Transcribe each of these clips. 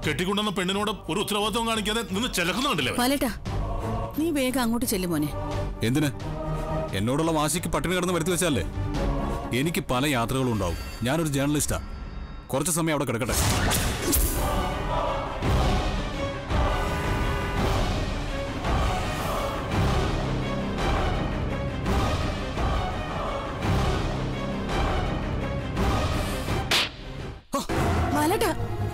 കെട്ടിക്കൊണ്ടുവന്ന പെണ്ണിനോട് ഒരു ഉത്തരവാദിത്വം കാണിക്കാതെ നിന്ന് ചിലക്കുന്നുണ്ടല്ലേ അവൻ? പാലേട്ടാ നീ വേഗം അങ്ങോട്ട് ചെല്ലു മോനെ എന്തിന് എന്നോടുള്ള വാശിക്ക് പട്ടിണി കിടന്ന് വരുത്തി വെച്ചാലേ എനിക്ക് പല യാത്രകളും ഉണ്ടാവും ഞാനൊരു ജേർണലിസ്റ്റാ കുറച്ച് സമയം അവിടെ കിടക്കട്ടെ പാലേട്ടാ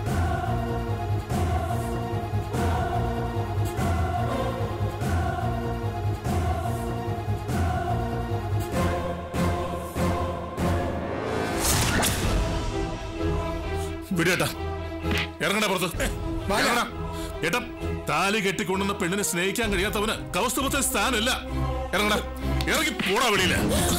വിടേട്ടാ ഇറങ്ങണ പുറത്ത് ഇറങ്ങടാ. ഏട്ടാ താലി കെട്ടിക്കൊണ്ടുവന്ന പെണ്ണിനെ സ്നേഹിക്കാൻ കഴിയാത്തവന് കൗസ്തുഭത്തിൽ സ്ഥാനമില്ല ഇറങ്ങടാ ഇറങ്ങി പോടാ വെളിയില്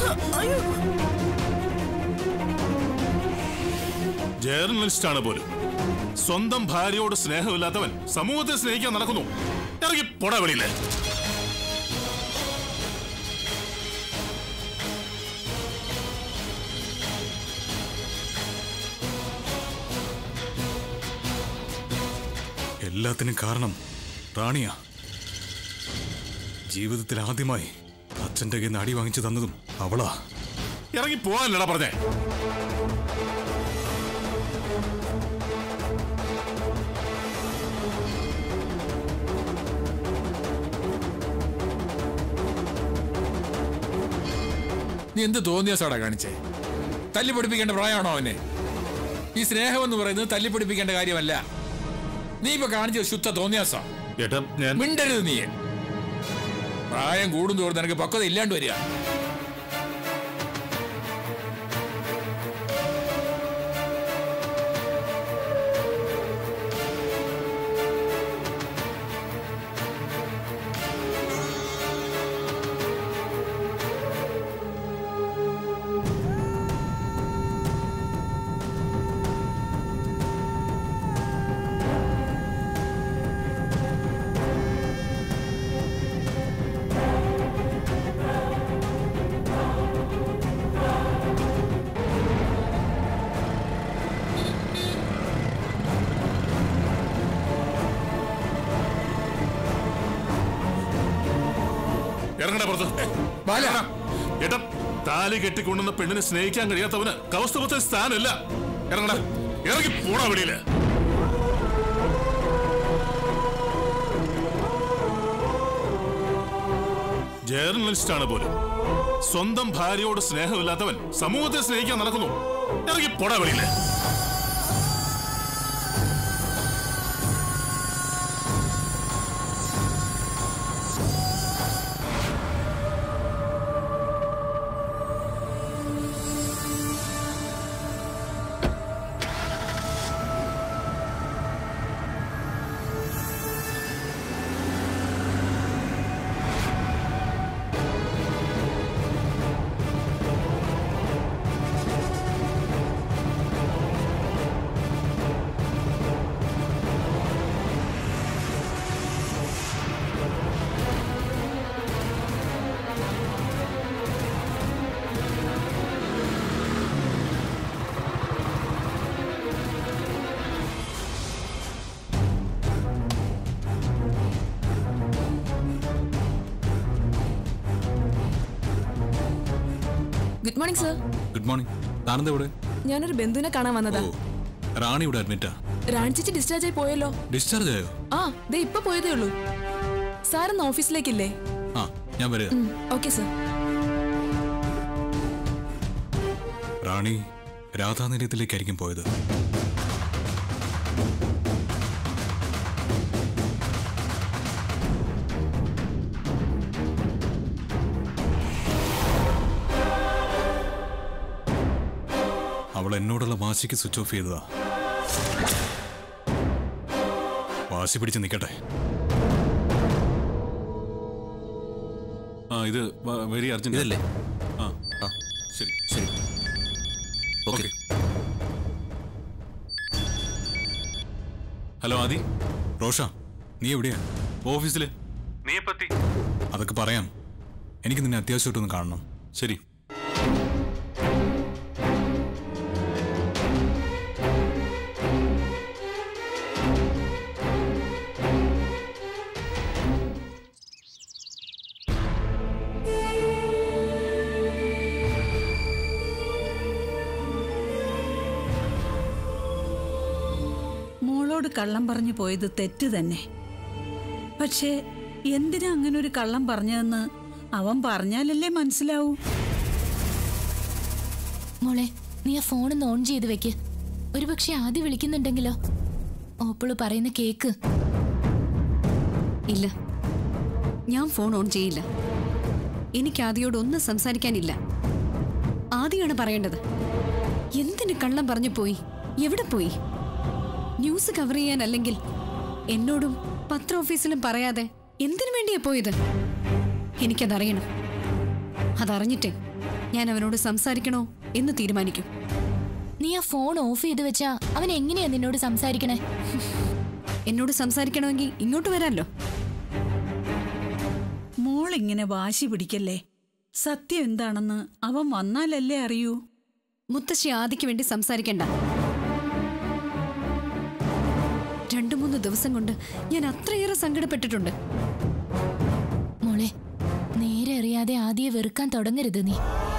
ജേർണലിസ്റ്റ് ആണ് പോലും സ്വന്തം ഭാര്യയോട് സ്നേഹമില്ലാത്തവൻ സമൂഹത്തെ സ്നേഹിക്കാൻ നടക്കുന്നു ഇറങ്ങി പോടാ വെളിയില് എല്ലാത്തിനും കാരണം റാണിയാ ജീവിതത്തിൽ ആദ്യമായി അച്ഛൻ്റെ കയ്യിൽ നിന്ന് അടി വാങ്ങിച്ചു തന്നതും അവളാ ഇറങ്ങി പോവാനല്ലടാ പറഞ്ഞേ നീ എന്ത് തോന്നിയാസാടാ കാണിച്ചേ തല്ലി പഠിപ്പിക്കേണ്ട പ്രായമാണോ അവനെ ഈ സ്നേഹം എന്ന് പറയുന്നത് തല്ലി പഠിപ്പിക്കേണ്ട കാര്യമല്ല നീ ഇപ്പൊ കാണിച്ച ശുദ്ധ തോന്നിയാസാ ഏട്ടാ ഞാൻ മിണ്ടരുത് നീ പ്രായം കൂടും തോറും നിനക്ക് പക്വത ഇല്ലാണ്ട് വരിക ഇറങ്ങണ പുറത്ത് ബാല ഏട്ടാ താലി കെട്ടിക്കൊണ്ടുവന്ന പെണ്ണിനെ സ്നേഹിക്കാൻ കഴിയാത്തവന് കൗസ്തുഭത്തിൽ സ്ഥാനമില്ല ഇറങ്ങടാ ഇറങ്ങി പോടാ വെളിയില് ജേർണലിസ്റ്റ് ആണ് പോലും സ്വന്തം ഭാര്യയോട് സ്നേഹമില്ലാത്തവൻ സമൂഹത്തെ സ്നേഹിക്കാൻ നടക്കുന്നു ഇറങ്ങി പോടാ വെളിയില് good morning sir good morning താനെന്താ ഇവിടെ ഞാനൊരു ബന്ധുവിനെ കാണാൻ വന്നതാ ഓ റാണി ഇവിടെ അഡ്മിറ്റാ റാണിച്ചിച്ച് ഡിസ്ചാർജ് ആയി പോയല്ലോ ഡിസ്ചാർജ് ആയോ ആ ദേ ഇപ്പൊ പോയതേ ഉള്ളൂ സാർ ഇന്ന് ഓഫീസിലേക്കില്ലേ ആ ഞാൻ വരിക ഓക്കെ സർ റാണി രാധാനിലയത്തിലേക്കായിരിക്കും പോയത് അവൾ എന്നോടുള്ള വാശിക്ക് സ്വിച്ച് ഓഫ് ചെയ്തതാ വാശി പിടിച്ച് നിൽക്കട്ടെ ആ ഇത് വെരി അർജന്റ് ഇതല്ലേ ആ ആ ശരി ശരി ഓക്കെ ഹലോ ആദി റോഷ നീ എവിടെയാ ഓഫീസില് നീ എപ്പത്തി അതൊക്കെ പറയാം എനിക്ക് നിന്നെ അത്യാവശ്യമായിട്ടൊന്ന് കാണണം ശരി എന്നോട് കള്ളം പറഞ്ഞു പോയത് തെറ്റ് തന്നെ പക്ഷേ എന്തിനാ അങ്ങനെ ഒരു കള്ളം പറഞ്ഞതെന്ന് അവൻ പറഞ്ഞാലല്ലേ മനസ്സിലാവൂ മോളെ നീ ആ ഫോൺ ഓൺ ചെയ്ത് വെക്ക് ഒരുപക്ഷെ ആദ്യം വിളിക്കുന്നുണ്ടെങ്കിലോ ഓപ്പിള് പറയുന്ന കേക്ക് ഇല്ല ഞാൻ ഫോൺ ഓൺ ചെയ്യില്ല എനിക്ക് ആദിയോട് ഒന്നും സംസാരിക്കാനില്ല ആദിയാണ് പറയേണ്ടത് എന്തിന് കള്ളം പറഞ്ഞു പോയി എവിടെ പോയി ന്യൂസ് കവർ ചെയ്യാനല്ലെങ്കിൽ എന്നോടും പത്ര ഓഫീസിലും പറയാതെ എന്തിനു വേണ്ടിയാ പോയത് എനിക്കതറിയണം അതറിഞ്ഞിട്ടേ ഞാൻ അവനോട് സംസാരിക്കണോ എന്ന് തീരുമാനിക്കും നീ ആ ഫോൺ ഓഫ് ചെയ്ത് വെച്ചാ അവൻ എങ്ങനെയാ നിന്നോട് സംസാരിക്കണേ എന്നോട് സംസാരിക്കണമെങ്കിൽ ഇങ്ങോട്ട് വരാമല്ലോ മോൾ ഇങ്ങനെ വാശി പിടിക്കല്ലേ സത്യം എന്താണെന്ന് അവൻ വന്നാലല്ലേ അറിയൂ മുത്തശ്ശി ആദിക്ക് വേണ്ടി സംസാരിക്കണ്ട രണ്ടു മൂന്ന് ദിവസം കൊണ്ട് ഞാൻ അത്രയേറെ സങ്കടപ്പെട്ടിട്ടുണ്ട് മോളെ നേരെ അറിയാതെ ആദ്യെ വെറുക്കാൻ തുടങ്ങരുത് നീ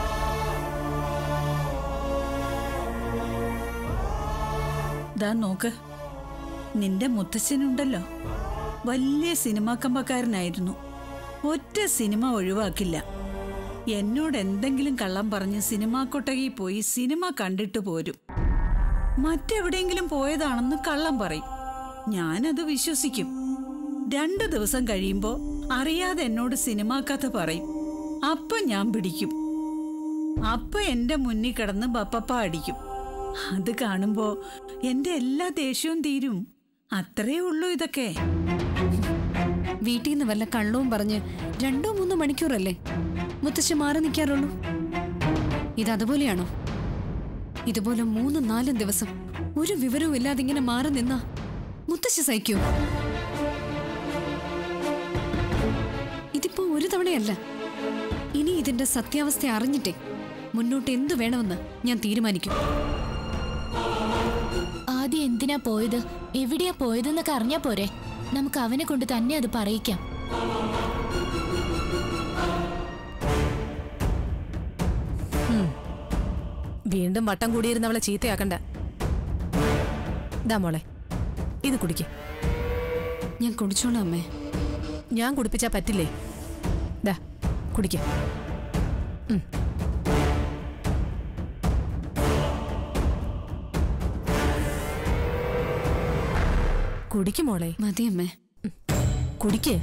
ദാ നോക്ക് നിന്റെ മുത്തച്ഛനുണ്ടല്ലോ വലിയ സിനിമാ കമ്പക്കാരനായിരുന്നു ഒറ്റ സിനിമ ഒഴിവാക്കില്ല എന്നോട് എന്തെങ്കിലും കള്ളം പറഞ്ഞ് സിനിമാ കൊട്ടകയിൽ പോയി സിനിമ കണ്ടിട്ട് പോരും മറ്റെവിടെയെങ്കിലും പോയതാണെന്ന് കള്ളം പറയും ഞാനത് വിശ്വസിക്കും രണ്ടു ദിവസം കഴിയുമ്പോ അറിയാതെ എന്നോട് സിനിമാ കഥ പറയും അപ്പൊ ഞാൻ പിടിക്കും അപ്പൊ എന്റെ മുന്നിൽ കിടന്ന് ബപ്പപ്പ അടിക്കും അത് കാണുമ്പോ എന്റെ എല്ലാ ദേഷ്യവും തീരും അത്രേ ഉള്ളൂ ഇതൊക്കെ വീട്ടിൽ നിന്ന് വല്ല കള്ളവും പറഞ്ഞ് രണ്ടോ മൂന്നോ മണിക്കൂറല്ലേ മുത്തശ്ശി മാറി നിൽക്കാറുള്ളൂ ഇത് അതുപോലെയാണോ ഇതുപോലെ മൂന്നും നാലും ദിവസം ഒരു വിവരവും ഇല്ലാതെ ഇങ്ങനെ മാറി നിന്നാ മുത്തശ്ശി സഹിക്കൂ ഇതിപ്പോ ഒരു തവണയല്ല ഇനി ഇതിന്റെ സത്യാവസ്ഥ അറിഞ്ഞിട്ടേ മുന്നോട്ട് എന്തു വേണമെന്ന് ഞാൻ തീരുമാനിക്കും ആദ്യം എന്തിനാ പോയത് എവിടെയാ പോയതെന്നൊക്കെ അറിഞ്ഞാ പോരെ നമുക്ക് അവനെ കൊണ്ട് തന്നെ അത് പറയിക്കാം വീണ്ടും വട്ടം കൂടിയിരുന്ന് അവളെ ചീത്തയാക്കണ്ട ദാ മോളെ ഇത് കുടിക്ക് ഞാൻ കുടിച്ചോളാം അമ്മേ ഞാൻ കുടിപ്പിച്ചാ പറ്റില്ലേ ദാ കുടിക്ക കുടിക്ക് മോളെ മതി അമ്മേ കുടിക്ക്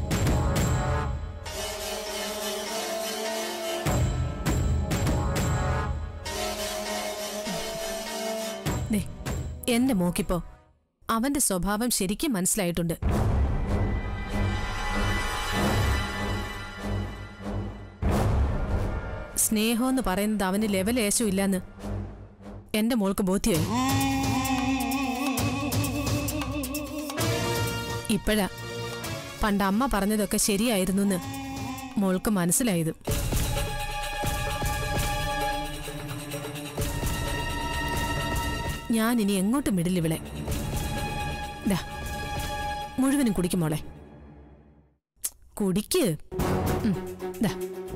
ദേ, എന്റെ മോക്കിപ്പോ അവന്റെ സ്വഭാവം ശരിക്കും മനസ്സിലായിട്ടുണ്ട് സ്നേഹമെന്ന് പറയുന്നത് അവന് ലെവലേശം ഇല്ലെന്ന് എന്റെ മോൾക്ക് ബോധ്യമായി ഇപ്പോഴാ പണ്ട് അമ്മ പറഞ്ഞതൊക്കെ ശരിയായിരുന്നു മോൾക്ക് മനസ്സിലായത് ഞാൻ ഇനി എങ്ങോട്ടും വിടില്ല ഇവിടെ ദാ മുഴുവനും കുടിക്കും മോളെ കുടിക്ക് ഉം, ദാ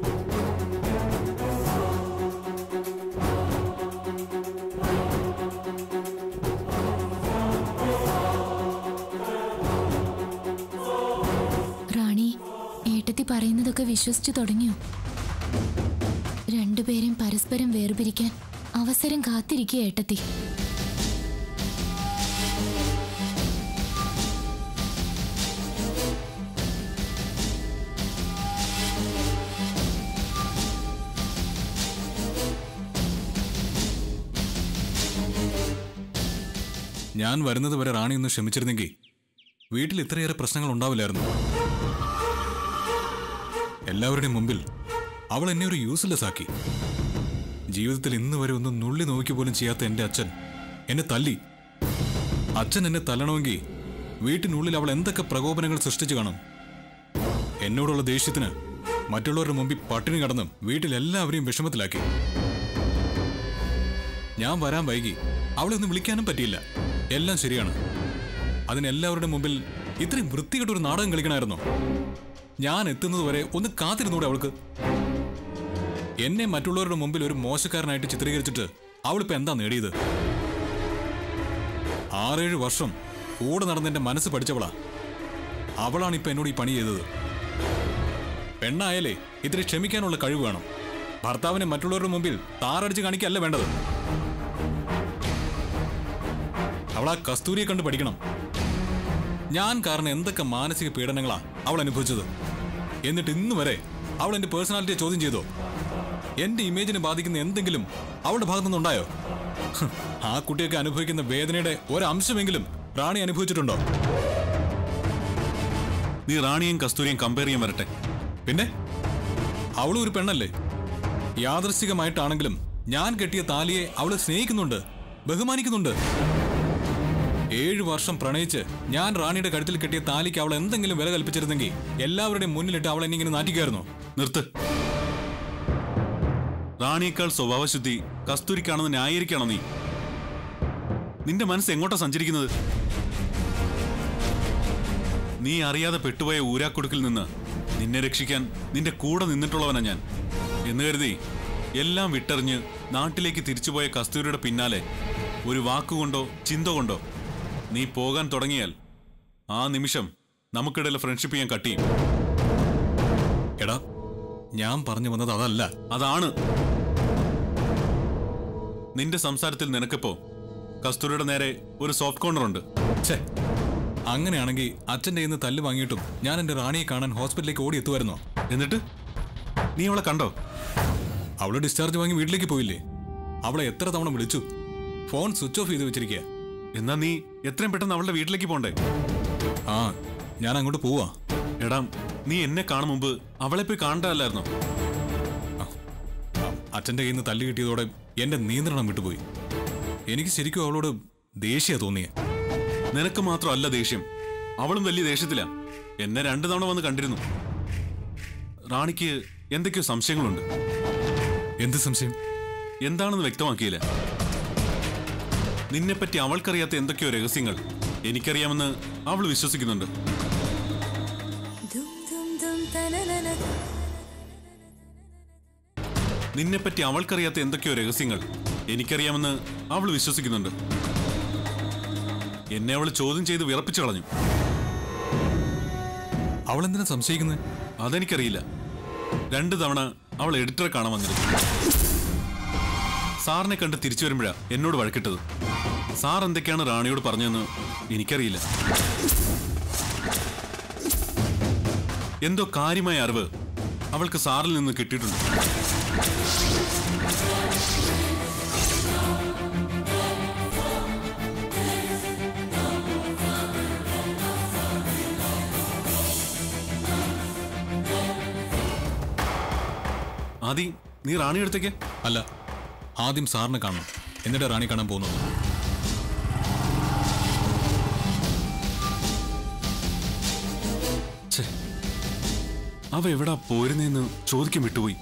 റാണി ഏട്ടത്തി പറയുന്നതൊക്കെ വിശ്വസിച്ചു തുടങ്ങിയോ രണ്ടുപേരെയും പരസ്പരം വേർപിരിക്കാൻ അവസരം കാത്തിരിക്കുക ഏട്ടത്തി ഞാൻ വരുന്നത് വരെ റാണി ഒന്ന് ക്ഷമിച്ചിരുന്നെങ്കിൽ വീട്ടിൽ ഇത്രയേറെ പ്രശ്നങ്ങൾ ഉണ്ടാവില്ലായിരുന്നു എല്ലാവരുടെയും മുമ്പിൽ അവൾ എന്നെ ഒരു യൂസ്ലെസ് ആക്കി ജീവിതത്തിൽ ഇന്ന് വരെ ഒന്ന് നുള്ളി നോക്കി പോലും ചെയ്യാത്ത എൻ്റെ അച്ഛൻ എന്നെ തല്ലി അച്ഛൻ എന്നെ തല്ലണമെങ്കിൽ വീട്ടിനുള്ളിൽ അവൾ എന്തൊക്കെ പ്രകോപനങ്ങൾ സൃഷ്ടിച്ചു കാണും എന്നോടുള്ള ദേഷ്യത്തിന് മറ്റുള്ളവരുടെ മുമ്പിൽ പട്ടിണി കടന്നും വീട്ടിൽ എല്ലാവരെയും വിഷമത്തിലാക്കി ഞാൻ വരാൻ വൈകി അവളെ ഒന്ന് വിളിക്കാനും പറ്റിയില്ല എല്ലാം ശരിയാണ് അതിന് എല്ലാവരുടെ മുമ്പിൽ ഇത്രയും വൃത്തികെട്ട ഒരു നാടകം കളിക്കണമായിരുന്നോ ഞാൻ എത്തുന്നത് വരെ ഒന്ന് കാത്തിരുന്നൂടെ അവൾക്ക് എന്നെ മറ്റുള്ളവരുടെ മുമ്പിൽ ഒരു മോശക്കാരനായിട്ട് ചിത്രീകരിച്ചിട്ട് അവളിപ്പോ എന്താ നേടിയത് ആറേഴ് വർഷം കൂടെ നടന്ന് എന്റെ മനസ്സ് പഠിച്ചവളാ അവളാണ് ഇപ്പൊ എന്നോട് ഈ പണി ചെയ്തത് പെണ്ണായാലേ ഇത്തിരി ക്ഷമിക്കാനുള്ള കഴിവ് വേണം ഭർത്താവിനെ മറ്റുള്ളവരുടെ മുമ്പിൽ താറടിച്ച് കാണിക്കല്ല വേണ്ടത് അവൾ ആ കസ്തൂരിയെ കണ്ട് പഠിക്കണം ഞാൻ കാരണം എന്തൊക്കെ മാനസിക പീഡനങ്ങളാ അവൾ അനുഭവിച്ചത് എന്നിട്ട് ഇന്ന് വരെ അവൾ എന്റെ പേഴ്സണാലിറ്റിയെ ചോദ്യം ചെയ്തോ എന്റെ ഇമേജിനെ ബാധിക്കുന്ന എന്തെങ്കിലും അവളുടെ ഭാഗത്തു നിന്നുണ്ടായോ ഹ്, ആ കുട്ടിയൊക്കെ അനുഭവിക്കുന്ന വേദനയുടെ ഒരംശമെങ്കിലും റാണി അനുഭവിച്ചിട്ടുണ്ടോ നീ റാണിയും കസ്തൂരിയും കമ്പയർ ചെയ്യാൻ വരട്ടെ പിന്നെ അവളും ഒരു പെണ്ണല്ലേ യാദൃശികമായിട്ടാണെങ്കിലും ഞാൻ കെട്ടിയ താലിയെ അവള് സ്നേഹിക്കുന്നുണ്ട് ബഹുമാനിക്കുന്നുണ്ട് ഏഴു വർഷം പ്രണയിച്ച് ഞാൻ റാണിയുടെ കഴുത്തിൽ കെട്ടിയ താലിക്ക് അവൾ എന്തെങ്കിലും വില കൽപ്പിച്ചിരുന്നെങ്കിൽ എല്ലാവരുടെയും മുന്നിലിട്ട് അവൾ എന്നെ ഇങ്ങനെ നാറ്റിക്കായിരുന്നു നിർത്ത് റാണിയേക്കാൾ സ്വഭാവശുദ്ധി കസ്തൂരിക്കാണെന്ന് ന്യായീകരിക്കണോ നീ നിന്റെ മനസ്സ് എങ്ങോട്ടാ സഞ്ചരിക്കുന്നത് നീ അറിയാതെ പെട്ടുപോയ ഊരാക്കുടുക്കിൽ നിന്ന് നിന്നെ രക്ഷിക്കാൻ നിന്റെ കൂടെ നിന്നിട്ടുള്ളവനാ ഞാൻ എന്ന് കരുതി എല്ലാം വിട്ടെറിഞ്ഞ് നാട്ടിലേക്ക് തിരിച്ചുപോയ കസ്തൂരിയുടെ പിന്നാലെ ഒരു വാക്കുകൊണ്ടോ ചിന്ത കൊണ്ടോ നീ പോകാൻ തുടങ്ങിയാൽ ആ നിമിഷം നമുക്കിടയിലെ ഫ്രണ്ട്ഷിപ്പ് ഞാൻ കട്ടിയും എടാ ഞാൻ പറഞ്ഞു വന്നത് അതല്ല അതാണ് നിന്റെ സംസാരത്തിൽ നിനക്കിപ്പോ കസ്തൂരിയുടെ നേരെ ഒരു സോഫ്റ്റ് കോർണർ ഉണ്ട് ഛേ അങ്ങനെയാണെങ്കിൽ അച്ഛൻ്റെ ഇന്ന് തല്ല് വാങ്ങിയിട്ടും ഞാൻ എൻ്റെ റാണിയെ കാണാൻ ഹോസ്പിറ്റലിലേക്ക് ഓടി എത്തുമായിരുന്നോ എന്നിട്ട് നീ അവളെ കണ്ടോ അവള് ഡിസ്ചാർജ് വാങ്ങി വീട്ടിലേക്ക് പോയില്ലേ അവളെ എത്ര തവണ വിളിച്ചു ഫോൺ സ്വിച്ച് ഓഫ് ചെയ്ത് വെച്ചിരിക്കുക എന്നാ നീ എത്രയും പെട്ടെന്ന് അവളുടെ വീട്ടിലേക്ക് പോണ്ടേ ആ ഞാൻ അങ്ങോട്ട് പോവാ എടാ നീ എന്നെ കാണും മുമ്പ് അവളെ പോയി കാണണ്ടല്ലായിരുന്നോ അച്ഛൻ്റെ കയ്യിൽ നിന്ന് തല്ല് കിട്ടിയതോടെ എൻ്റെ നിയന്ത്രണം വിട്ടുപോയി എനിക്ക് ശരിക്കും അവളോട് ദേഷ്യ തോന്നിയ നിനക്ക് മാത്രമല്ല ദേഷ്യം അവളും വലിയ ദേഷ്യത്തിലാ എന്നെ രണ്ടു തവണ വന്ന് കണ്ടിരുന്നു റാണിക്ക് എന്തൊക്കെയോ സംശയങ്ങളുണ്ട് എന്ത് സംശയം എന്താണെന്ന് വ്യക്തമാക്കിയില്ല നിന്നെപ്പറ്റി അവൾക്കറിയാത്ത എന്തൊക്കെയോ രഹസ്യങ്ങൾ എനിക്കറിയാമെന്ന് അവൾ വിശ്വസിക്കുന്നുണ്ട് നിന്നെപ്പറ്റി അവൾക്കറിയാത്ത എന്തൊക്കെയോ രഹസ്യങ്ങൾ എനിക്കറിയാമെന്ന് അവൾ വിശ്വസിക്കുന്നുണ്ട് എന്നെ അവൾ ചോദ്യം ചെയ്ത് വിറപ്പിച്ചു കളഞ്ഞു അവൾ എന്തിനാ സംശയിക്കുന്നത് അതെനിക്കറിയില്ല രണ്ടു തവണ അവൾ എഡിറ്ററെ കാണാൻ വന്നിരുന്നു സാറിനെ കണ്ട് തിരിച്ചു വരുമ്പോഴാ എന്നോട് വഴക്കിട്ടത് സാർ എന്തൊക്കെയാണ് റാണിയോട് പറഞ്ഞതെന്ന് എനിക്കറിയില്ല എന്തോ കാര്യമായ അറിവ് അവൾക്ക് സാറിൽ നിന്ന് കിട്ടിയിട്ടുണ്ട് ആദി നീ റാണിയെടുത്തേക്ക് അല്ല ആദ്യം സാറിനെ കാണണം എന്നിട്ട് റാണി കാണാൻ പോകുന്നത് ഛെ, അവ എവിടാ പോരുന്നേന്ന് ചോദിക്കാൻ വിട്ടുപോയി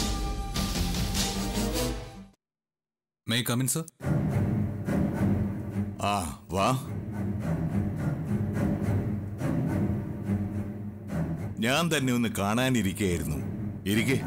മേ കമിൻ സർ ആ വാ ഞാൻ തന്നെ ഒന്ന് കാണാനിരിക്കുകയായിരുന്നു ഇരിക്കേ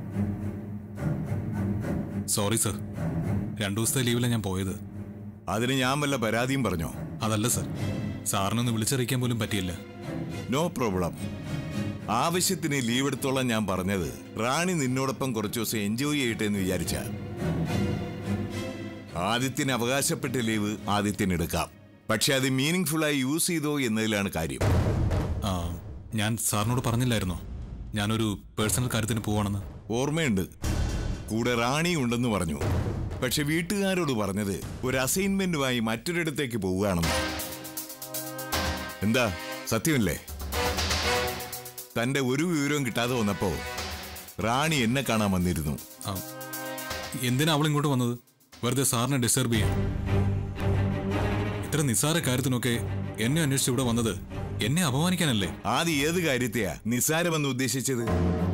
സോറി സർ രണ്ടു ദിവസത്തെ ലീവിലാണ് ഞാൻ പോയത് അതിന് ഞാൻ വല്ല പരാതിയും പറഞ്ഞോ അതല്ല സർ സാറിനൊന്ന് വിളിച്ചറിയിക്കാൻ പോലും പറ്റിയില്ല നോ പ്രോബ്ലം ആവശ്യത്തിന് ലീവ് എടുത്തോളാം ഞാൻ പറഞ്ഞത് റാണി നിന്നോടൊപ്പം കുറച്ചു ദിവസം എൻജോയ് ചെയ്യട്ടെ എന്ന് വിചാരിച്ച ആദിത്യന് അവകാശപ്പെട്ട ലീവ് ആദിത്യന് എടുക്കാം പക്ഷെ അത് മീനിങ് ഫുള്ളായി യൂസ് ചെയ്തോ എന്നതിലാണ് കാര്യം ആ ഞാൻ സാറിനോട് പറഞ്ഞില്ലായിരുന്നോ ഞാനൊരു പേഴ്സണൽ കാര്യത്തിന് പോവാണെന്ന് ഓർമ്മയുണ്ട് കൂടെ റാണി ഉണ്ടെന്ന് പറഞ്ഞു പക്ഷെ വീട്ടുകാരോട് പറഞ്ഞത് ഒരു അസൈൻമെന്റുമായി മറ്റൊരിടത്തേക്ക് പോവുകയാണെന്ന് എന്താ സത്യമല്ലേ തന്റെ ഒരു വിവരവും കിട്ടാതെ വന്നപ്പോ റാണി എന്നെ കാണാൻ വന്നിരുന്നു ആ, എന്തിനാ അവൾ ഇങ്ങോട്ട് വന്നത് വെറുതെ സാറിനെ ഡിസ്റ്റർബ് ചെയ്യാൻ ഇത്ര നിസ്സാര കാര്യത്തിനൊക്കെ എന്നെ അന്വേഷിച്ച് ഇവിടെ വന്നത് എന്നെ അപമാനിക്കാനല്ലേ ആദ്യം ഏത് കാര്യത്തെയാ നിസ്സാരമെന്ന് ഉദ്ദേശിച്ചത്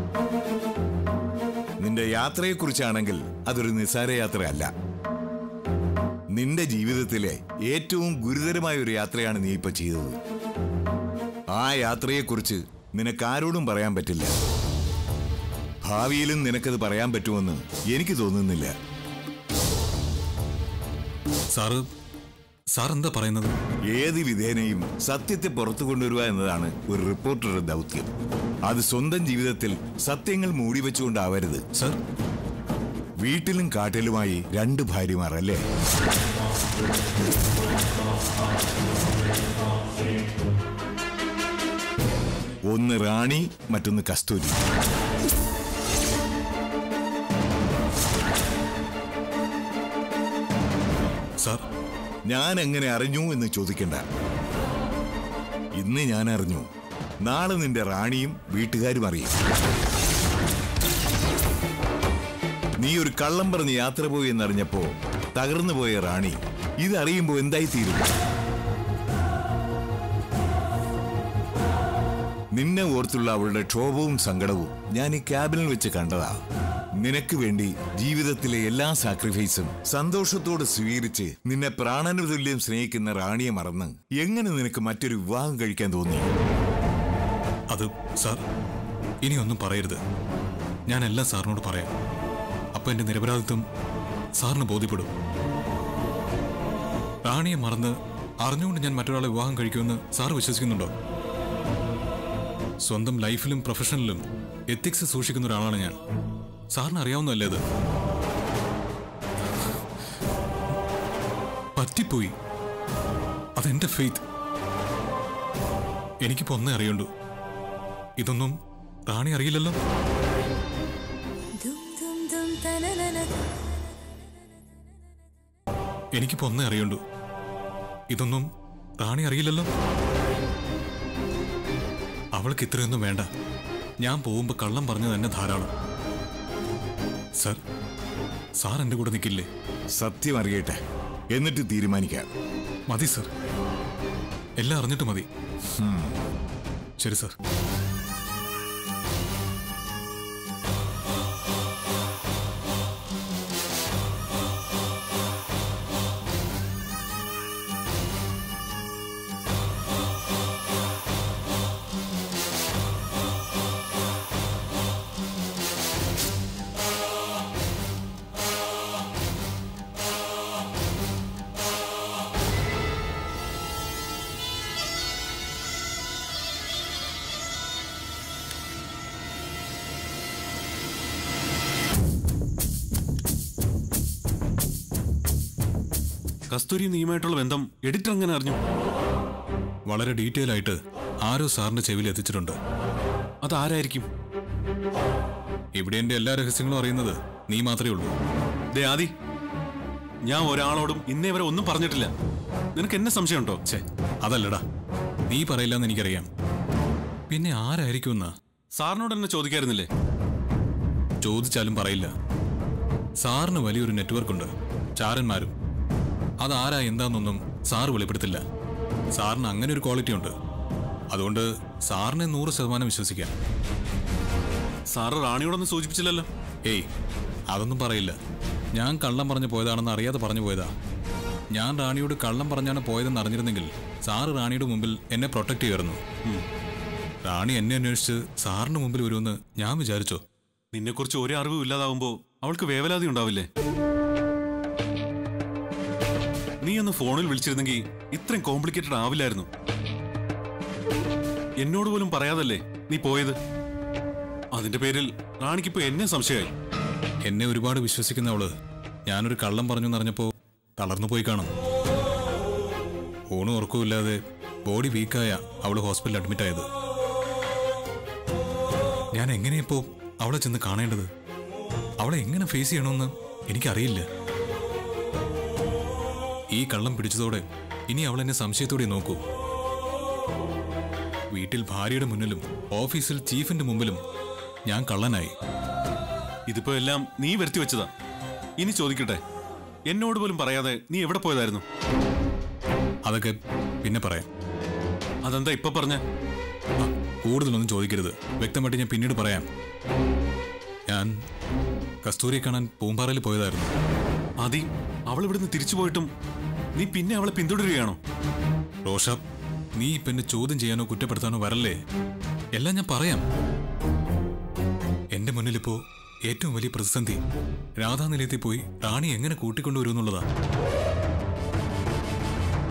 നിന്റെ യാത്രയെക്കുറിച്ചാണെങ്കിൽ അതൊരു നിസ്സാര യാത്രയല്ല നിന്റെ ജീവിതത്തിലെ ഏറ്റവും ഗുരുതരമായ ഒരു യാത്രയാണ് നീ ഇപ്പൊ ചെയ്തത് ആ യാത്രയെക്കുറിച്ച് നിനക്ക് ആരോടും പറയാൻ പറ്റില്ല ഭാവിയിലും നിനക്കത് പറയാൻ പറ്റുമെന്ന് എനിക്ക് തോന്നുന്നില്ല സാറ് സാർ എന്താ പറയുന്നത് ഏത് വിധേനയും സത്യത്തെ പുറത്തു കൊണ്ടുവരിക എന്നതാണ് ഒരു റിപ്പോർട്ടറുടെ ദൗത്യം അത് സ്വന്തം ജീവിതത്തിൽ സത്യങ്ങൾ മൂടിവെച്ചുകൊണ്ടാവരുത് സർ വീട്ടിലും കാട്ടിലുമായി രണ്ട് ഭാര്യമാർ അല്ലേ ഒന്ന് റാണി മറ്റൊന്ന് കസ്തൂരി സാർ ഞാൻ എങ്ങനെ അറിഞ്ഞു എന്ന് ചോദിക്കണ്ട ഇന്ന് ഞാൻ അറിഞ്ഞു നാളെ നിന്റെ റാണിയും വീട്ടുകാരും അറിയും നീ ഒരു കള്ളം പറഞ്ഞ് യാത്ര പോയി എന്നറിഞ്ഞപ്പോ തകർന്നു പോയ റാണി ഇതറിയുമ്പോ എന്തായി തീരും നിന്നെ ഓർത്തുള്ള അവളുടെ ക്ഷോഭവും സങ്കടവും ഞാൻ ഈ ക്യാബിനിൽ വെച്ച് കണ്ടതാ നിനക്ക് വേണ്ടി ജീവിതത്തിലെ എല്ലാ സാക്രിഫൈസും സന്തോഷത്തോടെ സ്വീകരിച്ച് നിന്നെ പ്രാണന തുല്യം സ്നേഹിക്കുന്ന റാണിയെ മറന്ന് എങ്ങനെ നിനക്ക് മറ്റൊരു വിവാഹം കഴിക്കാൻ തോന്നി അത് സാർ ഇനി ഒന്നും പറയരുത് ഞാൻ എല്ലാം സാറിനോട് പറയാം അപ്പൊ എന്റെ നിരപരാധിത്വം സാറിന് ബോധ്യപ്പെടും റാണിയെ മറന്ന് അറിഞ്ഞുകൊണ്ട് ഞാൻ മറ്റൊരാളെ വിവാഹം കഴിക്കുമെന്ന് സാർ വിശ്വസിക്കുന്നുണ്ടോ സ്വന്തം ലൈഫിലും പ്രൊഫഷനിലും എത്തിക്സ് സൂക്ഷിക്കുന്ന ഒരാളാണ് ഞാൻ സാറിന് അറിയാവുന്നതല്ലേ അത് പറ്റിപ്പോയി അതെന്റെ ഫെയ്ത്ത് എനിക്കിപ്പോ ഒന്നേ അറിയണ്ടു ഇതൊന്നും റാണി അറിയില്ലല്ലോ എനിക്കിപ്പോ ഒന്നേ അറിയണ്ടു ഇതൊന്നും റാണി അറിയില്ലല്ലോ അവൾക്ക് ഇത്രയൊന്നും വേണ്ട ഞാൻ പോകുമ്പോ കള്ളം പറഞ്ഞു തന്നെ ധാരാളം സർ സാർ എന്റെ കൂടെ നിൽക്കില്ലേ സത്യം അറിയട്ടെ എന്നിട്ട് തീരുമാനിക്കാം മതി സർ എല്ലാം അറിഞ്ഞിട്ട് മതി ശരി സർ കസ്തൂരി നീയുമായിട്ടുള്ള ബന്ധം എഡിറ്റർ എങ്ങനെ അറിഞ്ഞു വളരെ ഡീറ്റെയിൽ ആയിട്ട് ആരോ സാറിന്റെ ചെവിയിൽ എത്തിച്ചിട്ടുണ്ട് അതാരായിരിക്കും ഇവിടെ എന്റെ എല്ലാ രഹസ്യങ്ങളും അറിയുന്നത് നീ മാത്രമേ ഉള്ളൂ ദേ ആദി ഞാൻ ഒരാളോടും ഇന്നേ വരെ ഒന്നും പറഞ്ഞിട്ടില്ല നിനക്ക് എന്നെ സംശയമുണ്ടോ ഛേ അതല്ലടാ നീ പറയില്ലെന്ന് എനിക്കറിയാം പിന്നെ ആരായിരിക്കും എന്നാ സാറിനോട് എന്നെ ചോദിക്കായിരുന്നില്ലേ ചോദിച്ചാലും പറയില്ല സാറിന് വലിയൊരു നെറ്റ്വർക്ക് ഉണ്ട് ചാരന്മാരും അതാരാ എന്താന്നൊന്നും സാറ് വെളിപ്പെടുത്തില്ല സാറിന് അങ്ങനെ ഒരു ക്വാളിറ്റി ഉണ്ട് അതുകൊണ്ട് സാറിനെ നൂറ് ശതമാനം വിശ്വസിക്കാം സാറ് റാണിയോടൊന്നും സൂചിപ്പിച്ചില്ലല്ലോ ഏയ് അതൊന്നും പറയില്ല ഞാൻ കള്ളം പറഞ്ഞു പോയതാണെന്ന് അറിയാതെ പറഞ്ഞു പോയതാ ഞാൻ റാണിയോട് കള്ളം പറഞ്ഞാണ് പോയതെന്ന് അറിഞ്ഞിരുന്നെങ്കിൽ സാറ് റാണിയുടെ മുമ്പിൽ എന്നെ പ്രൊട്ടക്ട് ചെയ്യുമായിരുന്നു ഉം. റാണി എന്നെ അന്വേഷിച്ച് സാറിന് മുമ്പിൽ വരുമെന്ന് ഞാൻ വിചാരിച്ചോ നിന്നെക്കുറിച്ച് ഒരു അറിവും ഇല്ലാതാവുമ്പോ അവൾക്ക് വേവലാതി ഉണ്ടാവില്ലേ നീ ഒന്ന് ഫോണിൽ വിളിച്ചിരുന്നെങ്കിൽ ഇത്രയും കോംപ്ലിക്കേറ്റഡ് ആവില്ലായിരുന്നു എന്നോട് പോലും പറയാതല്ലേ നീ പോയത് അതിന്റെ പേരിൽ റാണിക്കിപ്പോ എന്നെ സംശയമായി എന്നെ ഒരുപാട് വിശ്വസിക്കുന്നവള് ഞാനൊരു കള്ളം പറഞ്ഞു എന്നറിഞ്ഞപ്പോ തളർന്നു പോയി കാണും ഊണും ഉറക്കമില്ലാതെ ബോഡി വീക്കായ അവള് ഹോസ്പിറ്റലിൽ അഡ്മിറ്റ് ആയത് ഞാൻ എങ്ങനെയിപ്പോ അവളെ ചെന്ന് കാണേണ്ടത് അവളെ എങ്ങനെ ഫേസ് ചെയ്യണമെന്ന് എനിക്കറിയില്ല ഈ കള്ളം പിടിച്ചതോടെ ഇനി അവൾ എന്നെ സംശയത്തോടെ നോക്കൂ വീട്ടിൽ ഭാര്യയുടെ മുന്നിലും ഓഫീസിൽ ചീഫിന്റെ മുമ്പിലും ഞാൻ കള്ളനായി ഇതിപ്പോ എല്ലാം നീ വരുത്തി വെച്ചതാ ഇനി ചോദിക്കട്ടെ എന്നോട് പോലും പറയാതെ നീ എവിടെ പോയതായിരുന്നു അതൊക്കെ പിന്നെ പറയാം അതെന്താ ഇപ്പൊ പറഞ്ഞ ആ, കൂടുതലൊന്നും ചോദിക്കരുത് വ്യക്തമായിട്ട് ഞാൻ പിന്നീട് പറയാം ഞാൻ കസ്തൂരിയെ കാണാൻ പൂമ്പാറയിൽ പോയതായിരുന്നു ആദി അവൾ ഇവിടുന്ന് തിരിച്ചു പോയിട്ടും നീ പിന്നെ അവളെ പിന്തുടരുകയാണോ റോഷ നീ ഇപ്പൊ എന്നെ ചോദ്യം ചെയ്യാനോ കുറ്റപ്പെടുത്താനോ വരല്ലേ എല്ലാം ഞാൻ പറയാം എന്റെ മുന്നിലിപ്പോ ഏറ്റവും വലിയ പ്രതിസന്ധി രാധാനിലയത്തിൽ പോയി റാണി എങ്ങനെ കൂട്ടിക്കൊണ്ടുവരുമെന്നുള്ളതാ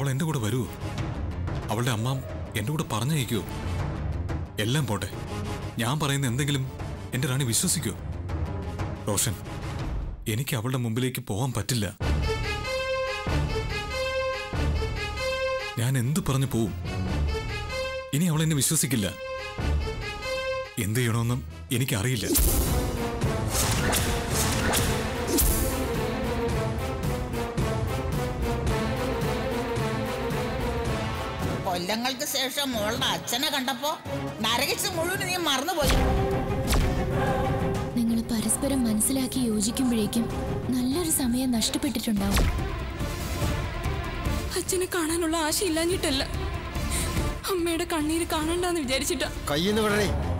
അവൾ എൻ്റെ കൂടെ വരുമോ അവളുടെ അമ്മ എൻ്റെ കൂടെ പറഞ്ഞയക്കുമോ എല്ലാം പോട്ടെ ഞാൻ പറയുന്ന എന്തെങ്കിലും എൻ്റെ റാണി വിശ്വസിക്കോ റോഷൻ എനിക്ക് അവളുടെ മുമ്പിലേക്ക് പോകാൻ പറ്റില്ല ഞാൻ എന്ത് പറഞ്ഞു പോവും ഇനി അവൾ എന്നെ വിശ്വസിക്കില്ല എന്ത് ചെയ്യണമെന്നും എനിക്കറിയില്ല കൊല്ലങ്ങൾക്ക് ശേഷം മോളുടെ അച്ഛനെ കണ്ടപ്പോ നരകിച്ച് മുഴുവൻ നീ മറന്നുപോയി നിങ്ങൾ പരസ്പരം മനസ്സിലാക്കി യോജിക്കുമ്പോഴേക്കും നല്ലൊരു സമയം നഷ്ടപ്പെട്ടിട്ടുണ്ടാവും അച്ഛനെ കാണാനുള്ള ആശയില്ലാഞ്ഞിട്ടല്ല അമ്മയുടെ കണ്ണീര് കാണണ്ടെന്ന് വിചാരിച്ചിട്ടാ കയ്യിൽ നിന്ന് വിടണേ